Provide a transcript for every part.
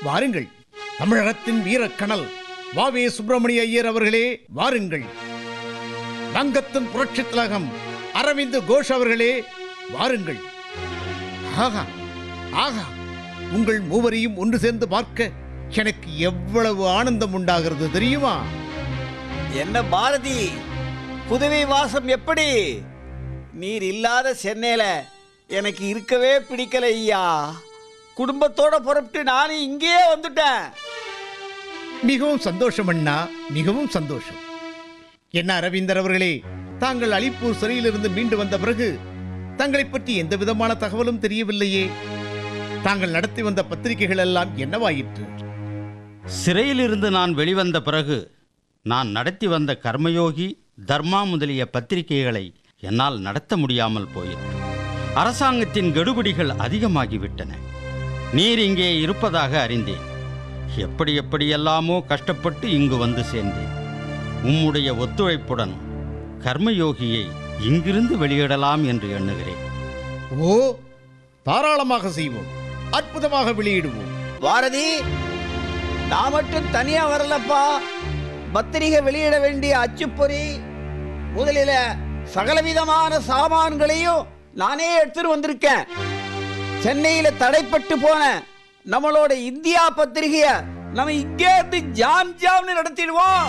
வாருங்கள் தமிழகத்தின் வீரக்கணல் வாவே சுப்பிரமணிய ஐயர் அவர்களே வாருங்கள் வங்கத்தின் புரட்சித் திலகம் அரவிந்த் கோஷ் அவர்களே வாருங்கள் ஆகா ஆகா உங்கள் மூவரையும் ஒன்று சேர்ந்து பார்க்க எனக்கு எவ்வளவு ஆனந்தம் உண்டாகிறது தெரியுமா என்ன பாரதி புதுவை வாசம் எப்படி நீர் இல்லாத சென்னையில எனக்கு இருக்கவே பிடிக்கல ஐயா குடும்பத்தோட புறப்பட்டு நானும் இங்கேயே வந்துட்டேன் மிகவும் சந்தோஷம் அண்ணா மிகவும் சந்தோஷம் என்ன அரவிந்தர் அவர்களே தாங்கள் அலிப்பூர் சிறையிலிருந்து மீண்டு வந்த பிறகு தங்களைப் பற்றி எந்த விதமான தகவலும் தெரியவில்லையே தாங்கள் நடத்தி வந்த பத்திரிகைகள் எல்லாம் என்னவாயிற்று சிறையிலிருந்து நான் வெளிவந்த பிறகு நான் நடத்தி வந்த கர்மயோகி தர்மா முதலிய பத்திரிகைகளை என்னால் நடத்த முடியாமல் போயிற்று அரசாங்கத்தின் கெடுபிடிகள் அதிகமாகிவிட்டன நீர் இங்கே இருப்பதாக அறிந்தேன் எப்படி எப்படியெல்லாமோ கஷ்டப்பட்டு இங்கு வந்து சேர்ந்தேன் உம்முடைய ஒத்துழைப்புடன் கர்மயோகியை இங்கிருந்து வெளியிடலாம் என்று எண்ணுகிறேன் ஓ தாராளமாக செய்வோம் அற்புதமாக வெளியிடுவோம் பாரதி நான் மட்டும் தனியா வரலப்பா பத்திரிகை வெளியிட வேண்டிய அச்சுப்பொறி முதலில சகலவிதமான சாமான்களையும் நானே எடுத்துட்டு வந்திருக்கேன் சென்னையில தடைப்பட்டு போன நம்மளோட இந்தியா பத்திரிகைய நம்ம இங்கே இருந்து ஜாம் ஜாம்னு நடத்திடுவோம்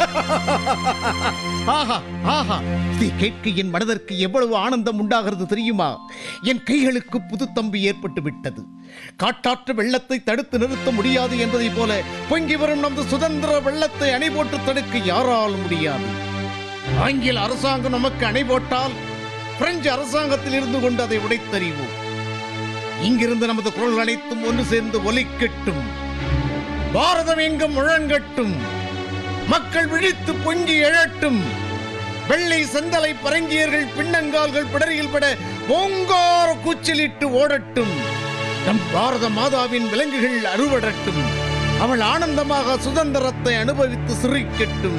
ஆஹா ஆஹா இதை கேட்க என் மனதிற்கு எவ்வளவு ஆனந்தம் உண்டாகிறது தெரியுமா என் கைகளுக்கு புது தம்பி ஏற்பட்டு விட்டது காட்டாற்று வெள்ளத்தை தடுத்து நிறுத்த முடியாது என்பதைப் போல பொங்கி வரும் நமது சுதந்திர வெள்ளத்தை அணை போட்டு தடுக்க யாராலும் முடியாது ஆங்கில அரசாங்கம் நமக்கு அணை போட்டால் பிரெஞ்சு அரசாங்கத்தில் இருந்து கொண்டு அதை உடைத்தறிவோம் இங்கிருந்து நமது குரல் அனைத்தும் ஒன்று சேர்ந்து ஒலிக்கட்டும் பாரதம் எங்கும் முழங்கட்டும் மக்கள் விழித்து பொங்கி எழட்டும் வெள்ளை செந்தலை பரங்கியர்கள் பின்னங்கால்கள் பிடரியில் பட ஓங்கார கூச்சலிட்டு ஓடட்டும் நம் பாரத மாதாவின் விலங்குகள் அறுவடட்டும் அவள் ஆனந்தமாக சுதந்திரத்தை அனுபவித்து சிரிக்கட்டும்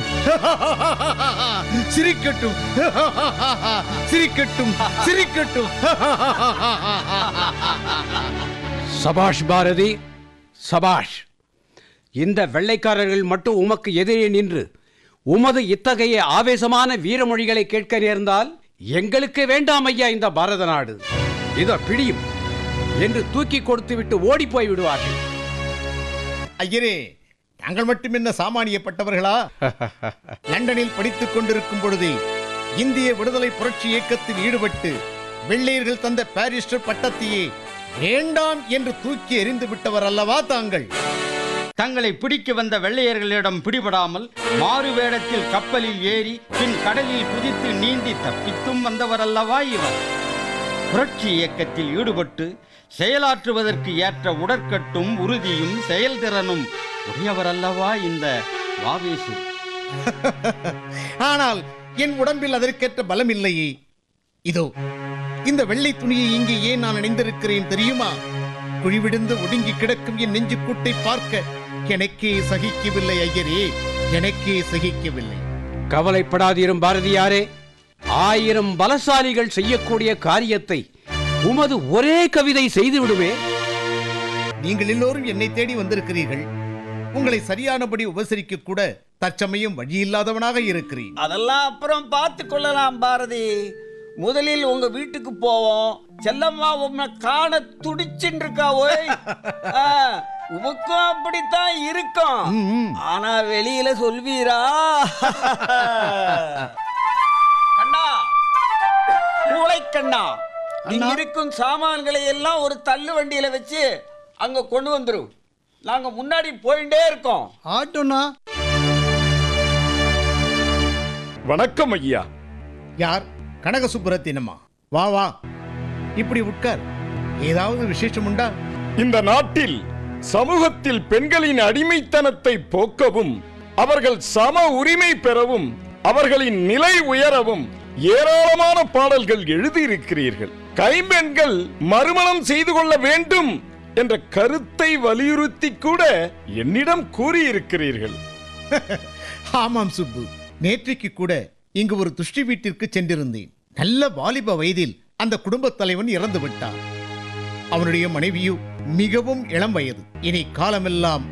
சிரிக்கட்டும் சிரிக்கட்டும் சிரிக்கட்டும் சபாஷ் பாரதி சபாஷ் இந்த வெள்ளைக்காரர்கள் மட்டும் உமக்கு எதிரே நின்று உமது இத்தகைய ஆவேசமான வீரமொழிகளை கேட்க நேர்ந்தால் எங்களுக்கு வேண்டாம் ஐயா இந்த பாரத நாடு இதோ பிடியும் என்று தூக்கி கொடுத்துவிட்டு ஓடி போய் விடுவார்கள் ஐயரே தாங்கள் மட்டும் என்ன சாமானியப்பட்டவர்களா லண்டனில் படித்துக் கொண்டிருக்கும் பொழுதே இந்திய விடுதலை புரட்சி இயக்கத்தில் ஈடுபட்டு வெள்ளையர்கள் தந்த பாரிஸ்டர் பட்டத்தையே வேண்டாம் என்று தூக்கி எறிந்து விட்டவர் அல்லவா தாங்கள் தங்களை பிடிக்க வந்த வெள்ளையர்களிடம் பிடிபடாமல் மாறு வேடத்தில் கப்பலில் ஏறி பின் கடலில் குதித்து நீந்தி தப்பித்தும் வந்தவரல்லவா இவர் புரட்சி இயக்கத்தில் ஈடுபட்டு செயலாற்றுவதற்கு ஏற்ற உடற்கட்டும் உறுதியும் செயல்திறனும் உடையவரல்லவா இந்த வாவேசு ஆனால் என் உடம்பில் அதற்கேற்ற பலம் இல்லையே இதோ இந்த வெள்ளை துணியை இங்கே ஏன் நான் அணிந்திருக்கிறேன் தெரியுமா குழிவிடுந்து ஒடுங்கி கிடக்கும் என் நெஞ்சுக்கூட்டை பார்க்க எனக்கே சகிக்கவில்லை ஐயரே எனக்கே சகிக்கவில்லை கவலைப்படாதீரும் பாரதியாரே ஆயிரம் பலசாலிகள் செய்யக்கூடிய காரியத்தை உமது ஒரே கவிதை செய்து விடுமே நீங்கள் எல்லோரும் என்னை தேடி வந்திருக்கிறீர்கள் உங்களை சரியானபடி உபசரிக்க கூட தற்சமயம் வழியில்லாதவனாக இருக்கிறேன் அதெல்லாம் அப்புறம் பார்த்து கொள்ளலாம் பாரதி முதலில் உங்க வீட்டுக்கு போவோம் செல்லம்மா உன்னை காண துடிச்சுட்டு இருக்கா ஓய் ஆ, உமக்கும் அப்படித்தான் இருக்கும் ம். ஆனா வெளியில சொல்வீரா கண்ணா மூளை கண்ணா இங்க இருக்கும் சாமான்களை எல்லாம் ஒரு தள்ளு வண்டியில வச்சு அங்க கொண்டு வந்துரும் நாங்க முன்னாடி போயிட்டே இருக்கோம் ஆட்டோண்ணா வணக்கம் ஐயா யார் கனக சுப்புரத்தினமா வா வா இப்படி உட்கார் ஏதாவது விசேஷம் உண்டா இந்த நாட்டில் சமூகத்தில் பெண்களின் அடிமைத்தனத்தை போக்கவும் அவர்கள் சம உரிமை பெறவும் அவர்களின் நிலை உயரவும் ஏராளமான பாடல்கள் எழுதியிருக்கிறீர்கள் கைம்பெண்கள் மறுமணம் செய்து கொள்ள வேண்டும் என்ற கருத்தை வலியுறுத்தி கூட என்னிடம் கூறியிருக்கிறீர்கள் ஆமாம் சுப்பு நேற்றைக்கு கூட இங்கு ஒரு துஷ்டி வீட்டிற்கு சென்றிருந்தேன் நல்ல வாலிப வயதில் அந்த குடும்பத் தலைவன் இறந்து விட்டான் அவனுடைய மனைவியோ மிகவும் இளம் வயது இனி காலமெல்லாம்